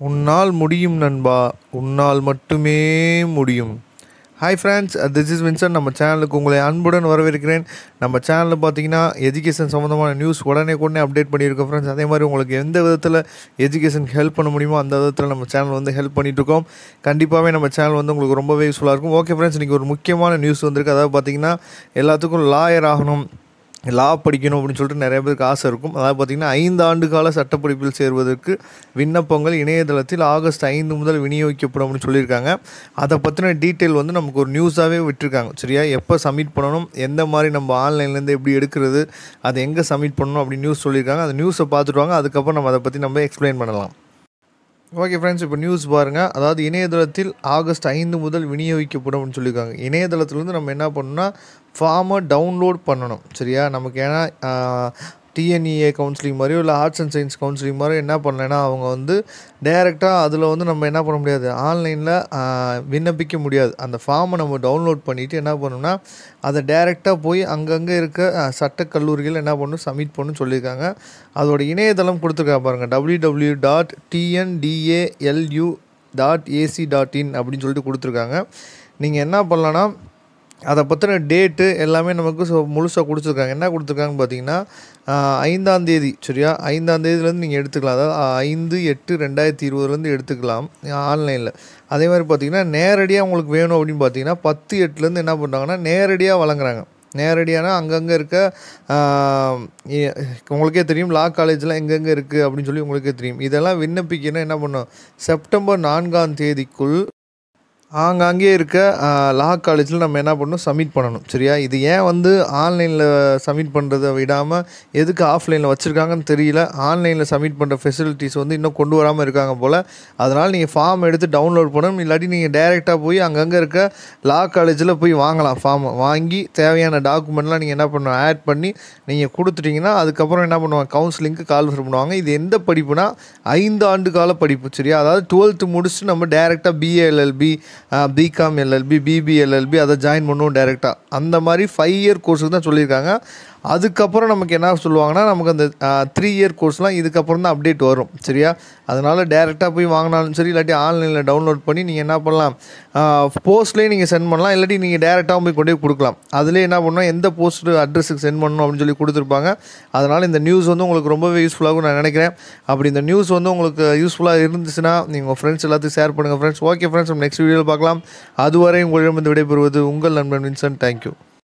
உன்னால் முடியும் நண்பா உன்னால் மட்டுமே முடியும் hi friends this is Vinson நம்ம சேனலுக்கு உங்களை அன்புடன் வரவேற்கிறேன் நம்ம சேனலில் பார்த்தீங்கன்னா எஜுகேஷன் சம்மந்தமான நியூஸ் உடனே உடனே அப்டேட் பண்ணியிருக்கோம் ஃப்ரெண்ட்ஸ் அதே மாதிரி உங்களுக்கு எந்த விதத்தில் எஜுகேஷனுக்கு ஹெல்ப் பண்ண முடியுமோ அந்த விதத்தில் நம்ம சேனல் வந்து ஹெல்ப் பண்ணிகிட்ருக்கோம் கண்டிப்பாகவே நம்ம சேனல் வந்து உங்களுக்கு ரொம்பவே யூஸ்ஃபுல்லாக இருக்கும் ஓகே ஃப்ரெண்ட்ஸ் இன்றைக்கி ஒரு முக்கியமான நியூஸ் வந்திருக்கு அதாவது பார்த்தீங்கன்னா எல்லாத்துக்கும் லாயர் ஆகணும் லா படிக்கணும் அப்படின்னு சொல்லிட்டு நிறைய பேருக்கு ஆசை இருக்கும் அதாவது பார்த்திங்கன்னா ஐந்து ஆண்டு கால சட்டப்படிப்பில் சேர்வதற்கு விண்ணப்பங்கள் இணையதளத்தில் ஆகஸ்ட் ஐந்து முதல் விநியோகிக்கப்படும் அப்படின்னு சொல்லியிருக்காங்க அதை பற்றின டீட்டெயில் வந்து நமக்கு ஒரு நியூஸாகவே விட்டுருக்காங்க சரியா எப்போ சப்மிட் பண்ணணும் எந்த மாதிரி நம்ம ஆன்லைன்லேருந்து எப்படி எடுக்கிறது அதை எங்கே சப்மிட் பண்ணணும் அப்படின்னு நியூஸ் சொல்லியிருக்காங்க அந்த நியூஸை பார்த்துட்டு வாங்க அதுக்கப்புறம் நம்ம அதை பற்றி நம்ம எக்ஸ்பிளைன் பண்ணலாம் ஓகே ஃப்ரெண்ட்ஸ் இப்போ நியூஸ் பாருங்கள் அதாவது இணையதளத்தில் ஆகஸ்ட் ஐந்து முதல் விநியோகிக்கப்படும் சொல்லியிருக்காங்க இணையதளத்துலேருந்து நம்ம என்ன பண்ணணும்னா ஃபார்மை டவுன்லோட் பண்ணணும் சரியா நமக்கு ஏன்னா டிஎன்இஏ கவுன்சிலிங் மாதிரியோ இல்லை ஆர்ட்ஸ் அண்ட் சயின்ஸ் கவுன்சிலிங் மாதிரியோ என்ன பண்ணலைன்னா அவங்க வந்து டைரெக்டாக அதில் வந்து நம்ம என்ன பண்ண முடியாது ஆன்லைனில் விண்ணப்பிக்க முடியாது அந்த ஃபார்மை நம்ம டவுன்லோட் பண்ணிவிட்டு என்ன பண்ணணும்னா அதை டைரெக்டாக போய் அங்கங்கே இருக்க சட்ட கல்லூரிகள் என்ன பண்ணணும் சப்மிட் பண்ணணும்னு சொல்லியிருக்காங்க அதோட இணையதளம் கொடுத்துருக்காங்க பாருங்கள் W W dot TNDALU dot AC dot in அப்படின்னு சொல்லிட்டு கொடுத்துருக்காங்க நீங்கள் என்ன பண்ணலான்னா அதை பற்றின டேட்டு எல்லாமே நமக்கு ஸோ முழுசாக கொடுத்துருக்காங்க என்ன கொடுத்துருக்காங்கன்னு பார்த்தீங்கன்னா ஐந்தாம் தேதி சரியா ஐந்தாம் தேதியிலேருந்து நீங்கள் எடுத்துக்கலாம் அதாவது ஐந்து எட்டு ரெண்டாயிரத்தி இருபதுலேருந்து எடுத்துக்கலாம் ஆன்லைனில் அதே மாதிரி பார்த்தீங்கன்னா நேரடியாக உங்களுக்கு வேணும் அப்படின்னு பார்த்தீங்கன்னா பத்து எட்டுலேருந்து என்ன பண்ணுறாங்கன்னா நேரடியாக வழங்குறாங்க நேரடியான அங்கங்கே இருக்க உங்களுக்கே தெரியும் லா காலேஜில் எங்கெங்கே இருக்குது அப்படின்னு சொல்லி உங்களுக்கே தெரியும் இதெல்லாம் விண்ணப்பிக்கணும் என்ன பண்ணும் செப்டம்பர் நான்காம் தேதிக்குள் ஆங்காங்கே இருக்க லா காலேஜில் நம்ம என்ன பண்ணணும் சப்மிட் பண்ணணும் சரியா இது ஏன் வந்து ஆன்லைனில் சப்மிட் பண்ணுறதை விடாமல் எதுக்கு ஆஃப்லைனில் வச்சுருக்காங்கன்னு தெரியல ஆன்லைனில் சப்மிட் பண்ணுற ஃபெசிலிட்டிஸ் வந்து இன்னும் கொண்டு வராமல் இருக்காங்க போல் அதனால் நீங்கள் ஃபார்ம் எடுத்து டவுன்லோட் பண்ணணும் இல்லாட்டி நீங்கள் டைரெக்டாக போய் அங்கங்கே இருக்க லா காலேஜில் போய் வாங்கலாம் ஃபார்மை வாங்கி தேவையான டாக்குமெண்ட்லாம் நீங்கள் என்ன பண்ணணும் ஆட் பண்ணி நீங்கள் கொடுத்துட்டிங்கன்னா அதுக்கப்புறம் என்ன பண்ணுவாங்க கவுன்சிலிங்க்கு கால் பண்ணுவாங்க இது எந்த படிப்புனா ஐந்து ஆண்டு கால படிப்பு சரியா அதாவது டுவெல்த்து முடிச்சுட்டு நம்ம டேரெக்டாக பிஏஎல்எல்பி பிகாம் எல்எல்பி பிபிஎல்எல்பி அதை ஜாயின் பண்ணுவோம் டேரெக்டாக அந்த மாதிரி ஃபைவ் இயர் கோர்ஸுக்கு தான் சொல்லியிருக்காங்க அதுக்கப்புறம் நமக்கு என்ன சொல்லுவாங்கன்னா நமக்கு அந்த த்ரீ இயர் கோர்ஸ்லாம் இதுக்கப்புறம் தான் அப்டேட் வரும் சரியா அதனால் டேரெக்டாக போய் வாங்கினாலும் சரி இல்லாட்டி ஆன்லைனில் டவுன்லோட் பண்ணி நீங்கள் என்ன பண்ணலாம் போஸ்ட்லேயே நீங்கள் சென்ட் பண்ணலாம் இல்லாட்டி நீங்கள் டேரெக்டாகவும் போய் கொண்டு போய் கொடுக்கலாம் அதிலே என்ன பண்ணால் எந்த போஸ்ட் அட்ரஸுக்கு சென்ட் பண்ணணும் அப்படின்னு சொல்லி கொடுத்துருப்பாங்க அதனால் இந்த நியூஸ் வந்து உங்களுக்கு ரொம்பவே யூஸ்ஃபுல்லாகும் நான் நினைக்கிறேன் அப்படி இந்த நியூஸ் வந்து உங்களுக்கு யூஸ்ஃபுல்லாக இருந்துச்சுன்னா நீங்கள் ஃப்ரெண்ட்ஸ் எல்லாத்துக்கும் ஷேர் பண்ணுங்கள் ஃப்ரெண்ட்ஸ் ஓகே ஃப்ரெண்ட்ஸ் நம்ம நெக்ஸ்ட் வீடியோவில் பார்க்கலாம் அதுவரை உங்களிடம் வந்து விடைபெறுவது உங்கள் நண்பன் வின்சன் தேங்க்யூ